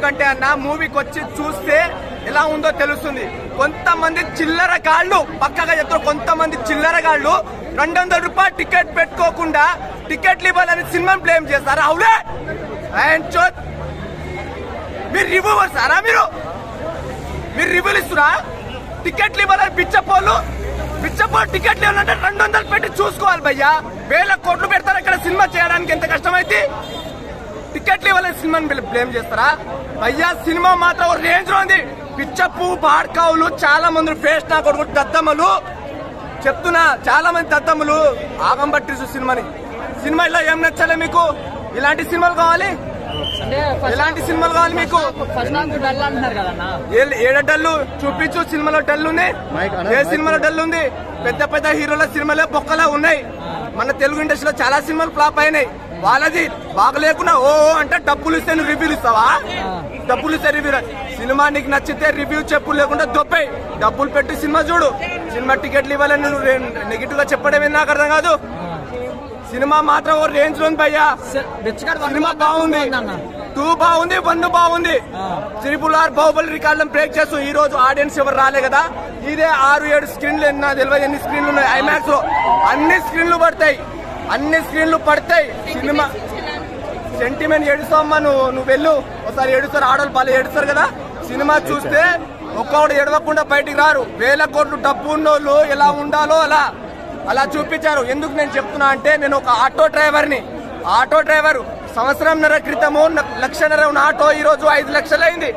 కంటే అన్న మూవీకి వచ్చి చూస్తే ఎలా ఉందో తెలుస్తుంది కొంతమంది చిల్లర గాళ్ళు పక్కగా చెప్తారు కొంతమంది చిల్లర గాళ్ళు రెండు వందల రూపాయలు టికెట్ పెట్టుకోకుండా టికెట్లు ఇవ్వాలని సినిమాని బ్లేమ్ చేస్తారు అవులే ఆయన చోత్ మీరు రివ్యూ సారా మీరు మీరు రివ్యూలు ఇస్తురా టికెట్లు ఇవ్వాలని పిచ్చపోళ్ళు పిచ్చపోళ్ళు టికెట్లు ఇవ్వాలంటే రెండు వందలు పెట్టి చూసుకోవాలి భయ్యా వేల కోట్లు పెడతారు ఇక్కడ సినిమా చేయడానికి ఎంత కష్టమైతే టికెట్లు ఇవ్వాలని సినిమాని బ్లేమ్ చేస్తారా భయ్యా సినిమా మాత్రం ఒక రేంజ్ లో ఉంది పిచ్చప్పు బాడ్కావులు చాలా మంది ఫేస్ నా కొడుకు దద్దమ్మలు చెప్తున్నా చాలా మంది దద్దమ్మలు ఆగం పట్టిరు సినిమాని సినిమాలో ఏం నచ్చలే మీకు ఇలాంటి సినిమాలు కావాలి అంటే ఎలాంటి సినిమాలు కావాలి మీకు ఫస్ట్ హాఫ్ డల్ అంటున్నారు కదన్నా ఏ- ఏడ డల్లు చూపించు సినిమాలో డల్ ఉంది ఏ సినిమాలో డల్ ఉంది పెద్ద పెద్ద హీరోల సినిమాలే బొక్కలా ఉన్నాయి మన తెలుగు ఇండస్ట్రీలో చాలా సినిమాలు ఫ్లాప్ అయినాయి వాళ్ళది బాగలేకున్నా ఓ ఓ అంటే డబ్బులు ఇస్తే నువ్వు రివ్యూలు ఇస్తావా డబ్బులు ఇస్తే రివ్యూ సినిమా నీకు నచ్చితే రివ్యూ చెప్పు లేకుండా దొప్పాయి డబ్బులు పెట్టి సినిమా చూడు సినిమా టికెట్లు ఇవ్వాలని నువ్వు నెగిటివ్ గా చెప్పడం ఏంది నాకు అర్థం కాదు సినిమా మాత్రం ఓ రేంజ్ లో ఉంది భయ్యా బిచ్చగాడు సినిమా బాగుంది అన్న టూ బాగుంది వన్ బాగుంది త్రిపుల్ ఆర్ బాహుబలి రికార్డులను బ్రేక్ చేస్తూ ఈ రోజు ఆడియన్స్ ఎవరు రాలే కదా ఇదే ఆరు ఏడు స్క్రీన్లు ఎన్ని నాకు తెలియదు ఎన్ని స్క్రీన్లు ఉన్నాయి ఐమాక్స్ లో అన్ని స్క్రీన్లు పడతాయి అన్ని స్క్రీన్లు పడతాయి సినిమా సెంటిమెంట్ ఏడుస్తావమ్మా నువ్వు నువ్వు వెళ్ళు ఒకసారి ఏడుస్తారు ఆడవాళ్ళు బాగా ఏడుస్తారు కదా సినిమా చూస్తే ఒక్కొక్కడు ఎడవకుండా బయటికి రారు వేల కోట్లు డబ్బు ఉన్నోళ్ళు ఎలా ఉండాలో అలా అలా చూపించారు ఎందుకు నేను చెప్తున్నా అంటే నేను ఒక ఆటో డ్రైవర్ని ఆటో డ్రైవర్ సంవత్సరంన్నర క్రితము న- లక్షన్నర ఉన్న ఆటో ఈ రోజు ఐదు లక్షలు అయింది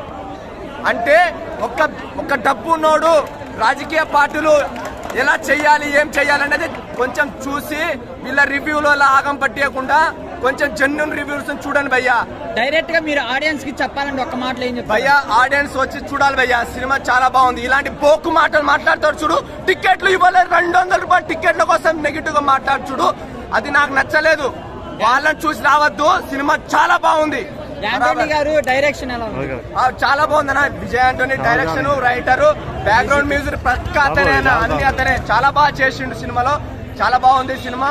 అంటే ఒక్క ఒక్క డబ్బు ఉన్నోడు రాజకీయ పార్టీలు ఎలా చెయ్యాలి ఏం చెయ్యాలి అనేది కొంచెం చూసి వీళ్ళ రివ్యూలో అలా ఆగం పట్టేయకుండా కొంచెం జెన్యున్ రివ్యూస్ చూడండి భయ్యా డైరెక్ట్ గా మీరు ఆడియన్స్ కి చెప్పాలంటే ఒక్క మాటలో ఏం చెప్తారు భయ్యా ఆడియన్స్ వచ్చి చూడాలి భయ్యా సినిమా చాలా బాగుంది ఇలాంటి బోకు మాటలు మాట్లాడతారు చూడు టికెట్లు ఇవ్వలేదు రెండు వందల రూపాయల టికెట్ల కోసం నెగిటివ్ గా మాట్లాడు చూడు అది నాకు నచ్చలేదు వాళ్ళని చూసి రావద్దు సినిమా చాలా బాగుంది యాంటోనీ గారు డైరెక్షన్ ఎలా ఉంది ఆ, చాలా బాగుంది అన్న Vijay Antony direction writer background music ప్రక్క అతనే అన్న అన్ని అతనే చాలా బాగా చేసిండు సినిమాలో చాలా బాగుంది సినిమా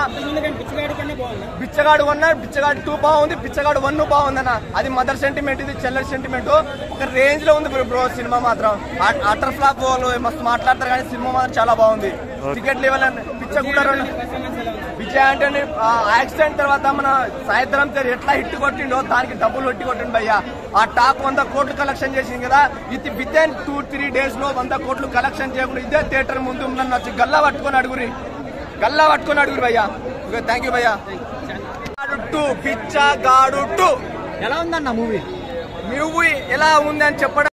బిచ్చగాడు వన్ బిచ్చగాడు టూ బాగుంది బిచ్చగాడు వన్ బాగుంది అన్న అది మదర్ సెంటిమెంట్ ఇది చెల్లెర్ సెంటిమెంట్ ఒక రేంజ్ లో ఉంది బ్రో- బ్రో సినిమా మాత్రం అటర్ ఫ్లాప్ వాళ్ళు మస్తు మాట్లాడతారు కానీ సినిమా మాత్రం చాలా బాగుంది టికెట్లు ఇవ్వాలని పిచ్చ కూడా రెండు విజయ్ ఆంటోనీ యాక్సిడెంట్ తర్వాత మన సాయంత్రం గారు ఎట్లా హిట్ కొట్టిండో దానికి డబ్బులు కొట్టి కొట్టిండు భయ్య ఆ టాప్ వంద కోట్లు కలెక్షన్ చేసింది కదా ఇది within two three days లో వంద కోట్లు కలెక్షన్ చేయకుండా ఇదే థియేటర్ ముందు నన్ను వచ్చి గల్లా పట్టుకొని అడుగురి గల్లా పట్టుకొని అడుగురి భయ్యా థ్యాంక్ యూ భయ్యా టూ పిచ్చగాడు టూ ఎలా ఉందన్న మూవీ మూవీ ఎలా ఉంది అని చెప్పడం